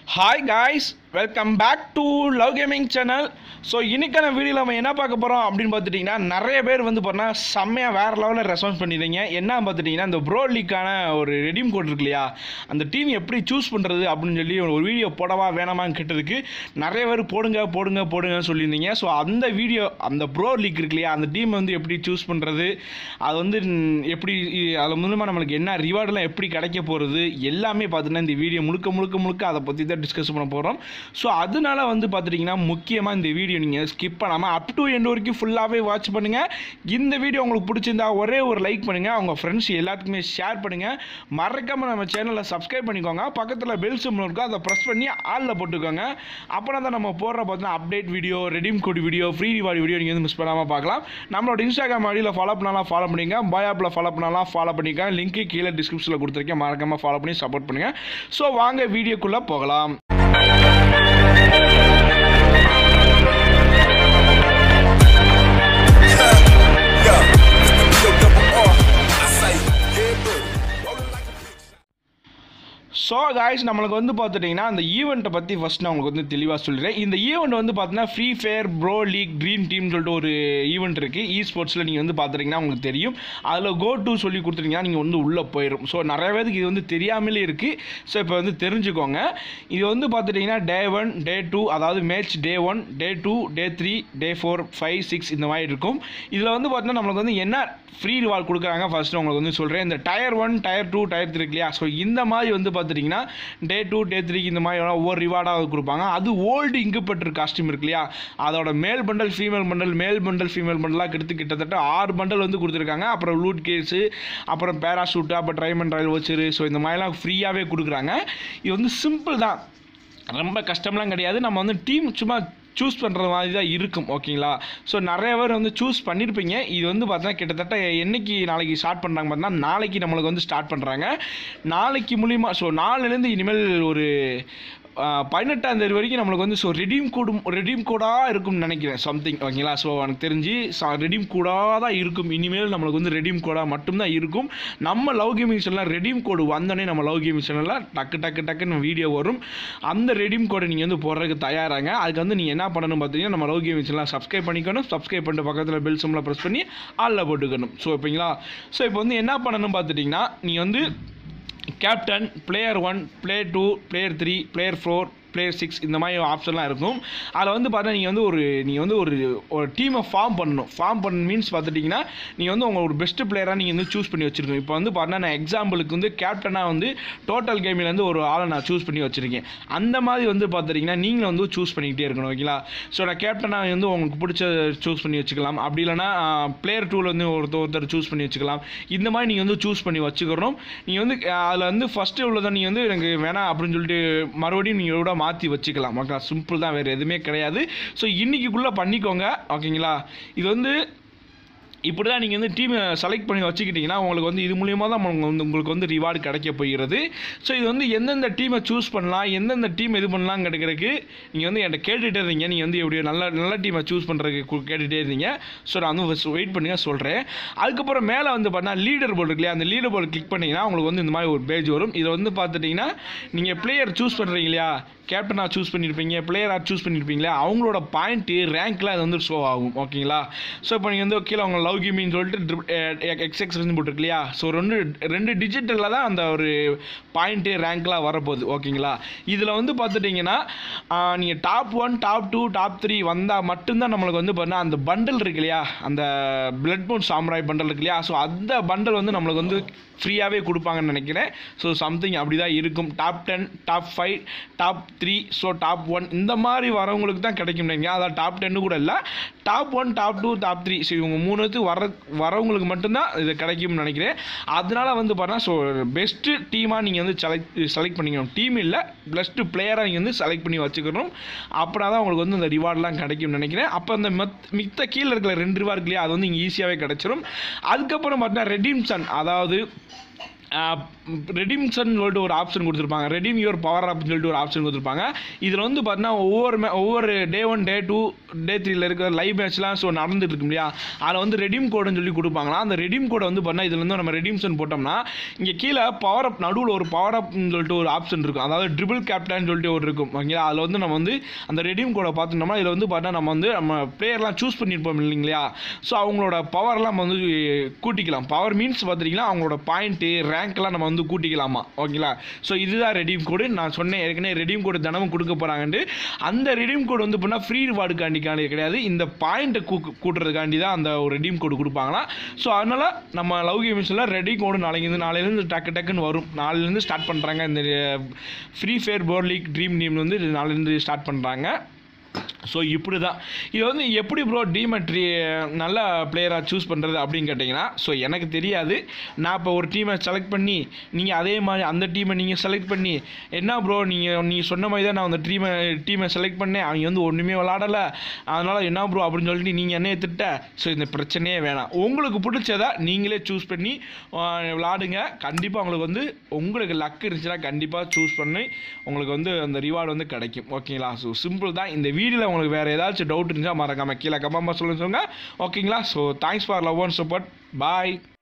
Hi guys welcome back to love gaming channel so இன்னைக்கான வீடியோவில் நம்ம என்ன பார்க்க போகிறோம் அப்படின்னு பார்த்துட்டிங்கன்னா நிறைய பேர் வந்து பார்த்தீங்கன்னா செம்மையாக வேறு லெவலில் ரெஸ்பான்ஸ் பண்ணிடுறீங்க என்ன பார்த்துட்டிங்கன்னா இந்த ப்ரோ லீக்கான ஒரு ரெடீம் கோட் இருக்கு இல்லையா அந்த டீம் எப்படி சூஸ் பண்ணுறது அப்படின்னு சொல்லி ஒரு வீடியோ போடவா வேணாமான்னு கேட்டதுக்கு நிறைய பேர் போடுங்க போடுங்க போடுங்கன்னு சொல்லியிருந்தீங்க ஸோ அந்த வீடியோ அந்த ப்ரோ லீக் இருக்கு இல்லையா அந்த டீம் வந்து எப்படி சூஸ் பண்ணுறது அது வந்து ம், எப்படி அது மூலமாக நம்மளுக்கு என்ன ரிவார்டெலாம் எப்படி கிடைக்க போகிறது எல்லாமே பார்த்தீங்கன்னா இந்த வீடியோ முழுக்க முழுக்க முழுக்க அதை பற்றி தான் டிஸ்கஸ் பண்ண போகிறோம் ஸோ அதனால வந்து பார்த்துட்டிங்கன்னா முக்கியமாக இந்த வீடியோ நீங்கள் ஸ்கிப் பண்ணாமல் அப் டு எண்ட் வரைக்கும் ஃபுல்லாகவே வாட்ச் பண்ணுங்கள் இந்த வீடியோ உங்களுக்கு பிடிச்சிருந்தா ஒரே ஒரு லைக் பண்ணுங்கள் அவங்க ஃப்ரெண்ட்ஸ் எல்லாத்துக்குமே ஷேர் பண்ணுங்கள் மறக்காமல் நம்ம சேனலை சப்ஸ்கிரைப் பண்ணிக்கோங்க பக்கத்தில் பெல் சிம்பிள் இருக்கும் அதை ப்ரெஸ் பண்ணி ஆளில் போட்டுக்கோங்க அப்புறம் தான் நம்ம போடுற பார்த்தீங்கன்னா update video redeem code video free reward video நீங்கள் வந்து மிஸ் பண்ணாமல் பார்க்கலாம் நம்மளோட இன்ஸ்டாகிராம் ஐடியில் ஃபாலோ பண்ணாலும் ஃபாலோ பண்ணிங்க பாய் ஆப்பில் ஃபாலோ பண்ணாலும் ஃபாலோ பண்ணிக்க லிங்க்கு கீழே டிஸ்கிரிப்ஷனில் கொடுத்துருக்கேன் மறக்காமல் ஃபாலோ பண்ணி சப்போர்ட் பண்ணுங்கள் ஸோ வாங்க வீடியோக்குள்ளே போகலாம் Yeah, Yo, double R. I say, yeah, buddy. Rollin' like a bitch. So guys நம்மளுக்கு வந்து பார்த்துட்டிங்கன்னா அந்த ஈவெண்ட்டை பற்றி ஃபஸ்ட் நான் உங்களுக்கு வந்து தெளிவாக சொல்லிடுறேன் இந்த ஈவெண்ட் வந்து பார்த்தீங்கன்னா free fire pro league dream டீம்னு சொல்லிட்டு ஒரு ஈவெண்ட் இருக்குது இ ஸ்போர்ட்ஸில் நீங்கள் வந்து பார்த்துட்டிங்கன்னா உங்களுக்கு தெரியும் அதில் கோ டு சொல்லி கொடுத்துட்டீங்கன்னா நீங்கள் வந்து உள்ளே போயிடும் ஸோ நிறைய பேருக்கு இது வந்து தெரியாமலே இருக்குது ஸோ இப்போ வந்து தெரிஞ்சுக்கோங்க இது வந்து பார்த்துட்டிங்கன்னா டே ஒன் டே டூ அதாவது match day one day two day three day four five six இந்த மாதிரி இருக்கும் இதில் வந்து பார்த்தீங்கன்னா நம்மளுக்கு வந்து என்ன ஃப்ரீ ரிவார்ட் கொடுக்குறாங்க ஃபர்ஸ்ட் உங்களுக்கு வந்து சொல்கிறேன் இந்த tier one tier two tier three இல்லையா ஸோ இந்த மாதிரி வந்து பார்த்துட்டிங்கன்னா டே டூ டே த்ரீ இந்த மாதிரி ஒவ்வொரு ரிவார்டாக கொடுப்பாங்க அது ஓல்டு இங்குப்பெட்டர் காஸ்டியூம் இருக்கு இல்லையா அதோட male bundle female bundle male bundle female பண்டலாக எடுத்து கிட்டத்தட்ட ஆறு பண்டல் வந்து கொடுத்துருக்காங்க அப்புறம் லூட் கேஸு அப்புறம் பேராஷூட்டு அப்புறம் ட்ரைமன் ரயில் வச்சுரு ஸோ இந்த மாதிரிலாம் ஃப்ரீயாகவே கொடுக்குறாங்க இது வந்து சிம்பிள் தான் ரொம்ப கஷ்டம்லாம் கிடையாது நம்ம வந்து டீம் சும்மா சூஸ் பண்ணுற மாதிரி தான் இருக்கும் ஓகேங்களா ஸோ நிறைய பேர் வந்து சூஸ் பண்ணியிருப்பீங்க இது வந்து பார்த்தா கிட்டத்தட்ட என்னைக்கு நாளைக்கு ஸ்டார்ட் பண்ணுறாங்க பார்த்தீங்கன்னா நாளைக்கு நம்மளுக்கு வந்து ஸ்டார்ட் பண்ணுறாங்க நாளைக்கு மூலிமா ஸோ நாலுலேருந்து இனிமேல் ஒரு பதினெட்டாம் தேதி வரைக்கும் நம்மளுக்கு வந்து ஸோ ரெடீம் கோடும் ரெடீம் கோடாக இருக்கும்னு நினைக்கிறேன் சம்திங் ஓகேங்களா ஸோ எனக்கு தெரிஞ்சு ரெடீம் கோடாக தான் இருக்கும் இனிமேல் நம்மளுக்கு வந்து ரெடீம் கோடாக மட்டும்தான் இருக்கும் நம்ம லவ் கேமிங் சேனலில் ரெடீம் கோடு வந்தோடனே நம்ம லவ் கேமிங் சேனலில் டக்கு டக்கு டக்குன்னு வீடியோ வரும் அந்த ரெடீம் கோடை நீங்கள் வந்து போடுறதுக்கு தயாராங்க அதுக்கு வந்து நீங்கள் என்ன பண்ணணும் பார்த்தீங்கன்னா நம்ம லவ் கேமிங் சேனலை சப்ஸ்கிரைப் பண்ணிக்கணும் சப்ஸ்கிரைப் பண்ணிட்டு பக்கத்தில் பெல் சிம்மில் ப்ரெஸ் பண்ணி ஆளில் போட்டுக்கணும் ஸோ ஓகேங்களா ஸோ இப்போ வந்து என்ன பண்ணணும் பார்த்துட்டிங்கன்னா நீங்கள் வந்து captain player one player two player three player four player six இந்த மாதிரி ஆப்ஷன்லாம் இருக்கும் அதில் வந்து பார்த்தா நீங்கள் வந்து ஒரு நீங்கள் வந்து ஒரு ஒரு டீமை ஃபார்ம் பண்ணணும் ஃபார்ம் பண்ண மீன்ஸ் பார்த்துட்டிங்கன்னா நீங்கள் வந்து உங்கள் ஒரு பெஸ்ட் பிளேயராக நீங்கள் வந்து சூஸ் பண்ணி வச்சுருக்கோம் இப்போ வந்து பார்த்தா நான் எக்ஸாம்பிளுக்கு வந்து கேப்டனாக வந்து டோட்டல் கேமிலேருந்து ஒரு ஆளை நான் சூஸ் பண்ணி வச்சுருக்கேன் அந்த மாதிரி வந்து பார்த்துட்டிங்கன்னா நீங்களும் வந்து சூஸ் பண்ணிக்கிட்டே இருக்கணும் ஓகேங்களா ஸோ நான் கேப்டனாக வந்து உங்களுக்கு பிடிச்ச சூஸ் பண்ணி வச்சுக்கலாம் அப்படி இல்லைனா பிளேயர் டூவில் வந்து ஒருத்தர் ஒருத்தர் சூஸ் பண்ணி வச்சுக்கலாம் இந்த மாதிரி நீங்கள் வந்து சூஸ் பண்ணி வச்சுக்கிறோம் நீங்கள் வந்து அதில் வந்து ஃபஸ்ட்டு உள்ளதை நீங்கள் வந்து எனக்கு வேணாம் அப்படின்னு சொல்லிட்டு மறுபடியும் நீங்கள் கூட மாற்றி வச்சுக்கலாம் ஓகேங்களா சிம்பிள் தான் வேறு எதுவுமே கிடையாது ஸோ இன்றைக்கிக்குள்ளே பண்ணிக்கோங்க ஓகேங்களா இது வந்து இப்படி தான் நீங்கள் வந்து டீமை செலக்ட் பண்ணி வச்சுக்கிட்டிங்கன்னா உங்களுக்கு வந்து இது மூலியமாக தான் உங்களுக்கு வந்து உங்களுக்கு வந்து ரிவார்டு கிடைக்க போகிறது ஸோ இது வந்து எந்தெந்த டீமை சூஸ் பண்ணலாம் எந்தெந்த டீம் இது பண்ணலாம் கிடைக்கிறதுக்கு நீங்கள் வந்து என்கிட்ட கேட்டுகிட்டே இருந்தீங்க நீங்கள் வந்து எப்படி நல்ல நல்ல டீமை சூஸ் பண்ணுறதுக்கு கேட்டுகிட்டே இருந்தீங்க ஸோ நான் வந்து வெயிட் பண்ணுங்க சொல்கிறேன் அதுக்கப்புறம் மேலே வந்து பார்த்தா லீடர் போர்டு இருக்கு இல்லையா அந்த லீடர் போர்டு கிளிக் பண்ணிங்கன்னா உங்களுக்கு வந்து இந்த மாதிரி ஒரு பேஜ் வரும் இதை வந்து பார்த்துட்டிங்கன்னா நீங்கள் பிளேயர் சூஸ் பண்ணுறீங்க இல்லையா கேப்டனாக சூஸ் பண்ணியிருப்பீங்க பிளேயராக சூஸ் பண்ணியிருப்பீங்களா அவங்களோட பாயிண்ட்டு ரேங்க்லாம் அது வந்து ஷோ ஆகும் ஓகேங்களா ஸோ இப்போ நீங்கள் வந்து கீழே அவங்க லவ் கிமின்னு சொல்லிட்டு எக்ஸ்எக்ஸ் இருந்து போட்டிருக்கு இல்லையா ஸோ ரெண்டு ரெண்டு டிஜிட்டலில் தான் அந்த ஒரு பாயிண்ட்டு ரேங்க்லாம் வரப்போகுது ஓகேங்களா இதில் வந்து பார்த்துட்டிங்கன்னா நீங்கள் top one top two top three வந்தால் மட்டும்தான் நம்மளுக்கு வந்து பார்த்தீங்கன்னா அந்த பண்டல் இருக்கு இல்லையா அந்த பிளட் போன் சாம்ராய் பண்டல் இருக்கு இல்லையா ஸோ அந்த பண்டல் வந்து நம்மளுக்கு வந்து ஃப்ரீயாகவே கொடுப்பாங்கன்னு நினைக்கிறேன் ஸோ சம்திங் அப்படி தான் இருக்கும் top ten top five top three so top one இந்த மாதிரி வரவங்களுக்கு தான் கிடைக்கும் நினைக்கிறேன் அதான் டாப் டென்னு கூட இல்லை top one top two top three so இவங்க மூணுத்துக்கு வர வரவங்களுக்கு மட்டும்தான் இது கிடைக்கும்னு நினைக்கிறேன் அதனால வந்து பார்த்தா ஸோ பெஸ்ட்டு டீமாக நீங்கள் வந்து செலக்ட் செலக்ட் பண்ணிக்கணும் டீம் இல்லை பெஸ்ட்டு பிளேயராக நீங்கள் வந்து செலக்ட் பண்ணி வச்சுக்கணும் அப்படின்னா தான் உங்களுக்கு வந்து அந்த ரிவார்ட்லாம் கிடைக்கும்னு நினைக்கிறேன் அப்போ அந்த மத் மித்த கீழே இருக்கிற ரெண்டு ரிவார்டு இல்லையா அது வந்து இங்கே ஈஸியாகவே கிடச்சிரும் அதுக்கப்புறம் பார்த்தீங்கன்னா ரெடீம்சன் அதாவது ரெடிம்ஷன் சொல்லிட்டு ஒரு ஆப்ஷன் கொடுத்துருப்பாங்க ரெடீம் யுவர் பவர் அப்படின்னு சொல்லிட்டு ஒரு ஆப்ஷன் கொடுத்துருப்பாங்க இதில் வந்து பார்த்தீங்கன்னா ஒவ்வொரு மே ஒவ்வொரு டே ஒன் டே டூ டே த்ரீல இருக்கிற லைவ் மேட்ச்லாம் ஸோ நடந்துட்டு இருக்கும் இல்லையா அதில் வந்து ரெடீம் கோடுன்னு சொல்லி கொடுப்பாங்களா அந்த ரெடீம் கோடை வந்து பார்த்தீங்கன்னா இதில் வந்து நம்ம ரெடீம்ஷன் போட்டோம்னா இங்கே கீழே பவர் அப் நடுவில் ஒரு பவர் அப்னு சொல்லிட்டு ஒரு ஆப்ஷன் இருக்கும் அதாவது ட்ரிபிள் கேப்டன் சொல்லிட்டு ஒரு இருக்கும் ஓகேங்களா அதில் வந்து நம்ம வந்து அந்த ரெடீம் கோடை பார்த்துட்டோம்னா இதில் வந்து பார்த்தா நம்ம வந்து நம்ம பிளேயர்லாம் சூஸ் பண்ணியிருப்போம் இல்லைங்களா ஸோ அவங்களோட பவர்லாம் நம்ம வந்து கூட்டிக்கலாம் பவர் மீன்ஸ் பார்த்துட்டிங்கன்னா அவங்களோட பாயிண்ட்டு ரேங்க்லாம் நம்ம வந்து கூட்டிக்கலாமா ஓகேங்களா ஸோ இதுதான் ரெடீம் கோடு நான் சொன்னேன் ஏற்கனவே ரெடீம் கோடு தினமும் கொடுக்க போகிறாங்கன்ட்டு அந்த ரெடீம் கோடு வந்து பண்ணால் ஃப்ரீ ரிவார்டுக்காண்டிக்காண்டி கிடையாது இந்த பாயிண்ட்டை கூ கூட்டுறதுக்காண்டி தான் அந்த ஒரு ரெடீம் கோடு கொடுப்பாங்களா ஸோ அதனால் நம்ம லவ் கேம்ஸில் ரெடீம் கோடு நாளைக்கு நாளையிலேருந்து டக்கு டக்குன்னு வரும் நாளையிலேருந்து ஸ்டார்ட் பண்ணுறாங்க இந்த free fire pro league dream team வந்து நாளையிலேருந்து ஸ்டார்ட் பண்ணுறாங்க ஸோ இப்படி தான் இது வந்து எப்படி ப்ரோ டீமெட்ரி நல்ல பிளேயராக சூஸ் பண்ணுறது அப்படின்னு கேட்டிங்கன்னா ஸோ எனக்கு தெரியாது நான் இப்போ ஒரு டீமை செலக்ட் பண்ணி நீங்கள் அதே மாதிரி அந்த டீமை நீங்கள் செலக்ட் பண்ணி என்ன ப்ரோ நீங்கள் நீங்கள் சொன்ன மாதிரி தான் நான் அந்த டீமை டீமை செலக்ட் பண்ணேன் அவங்க வந்து ஒன்றுமே விளாடலை அதனால் என்ன ப்ரோ அப்படின்னு சொல்லிட்டு நீங்கள் என்னைய திட்ட ஸோ இந்த பிரச்சனையே வேணாம் உங்களுக்கு பிடிச்சதா நீங்களே சூஸ் பண்ணி ஆஹ், விளாடுங்க கண்டிப்பாக உங்களுக்கு வந்து உங்களுக்கு லக் இருந்துச்சுன்னா கண்டிப்பாக சூஸ் பண்ணி உங்களுக்கு வந்து அந்த ரிவார்டு வந்து கிடைக்கும் ஓகேங்களா ஸோ சிம்பிள் தான் இந்த வீடியோவில் உங்களுக்கு வேறு ஏதாச்சும் டவுட் இருந்தால் மறக்காமல் கீழே கமெண்ட் சொல்லுங்க சொல்லுங்கள் ஓகேங்களா so thanks for love and support bye